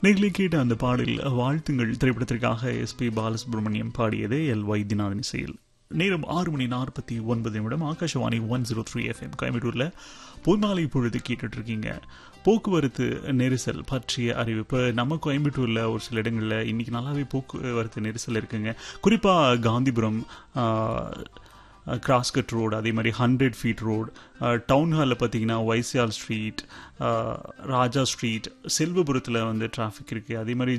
நீங்களே கேட்ட அந்த பாடல் வாழ்த்துங்கள் திரைப்படத்திற்காக எஸ்பி பாலசுப்ரமணியம் பாடியது எல் வைத்தியநாதன் இசையில் நேரம் ஆறு மணி நாற்பத்தி ஒன்பது நிமிடம் Akashvani one zero three FM கோயம்புத்தூரில் பொன்மாலை பொழுது கேட்டுட்டு இருக்கீங்க போக்குவரத்து நெரிசல் பற்றிய அறிவிப்பு நம்ம கோயம்புத்தூரில் ஒரு சில இடங்களில் இன்னைக்கு நல்லாவே போக்குவரத்து நெரிசல் இருக்குங்க குறிப்பாக காந்திபுரம் கிராஸ்கட் ரோடு அதே மாதிரி ஹண்ட்ரட் ஃபீட் ரோடு டவுன் ஹாலில் பார்த்தீங்கன்னா வைசியால் ஸ்ட்ரீட் ராஜா ஸ்ட்ரீட் செல்வபுரத்தில் வந்து டிராஃபிக் இருக்குது அதே மாதிரி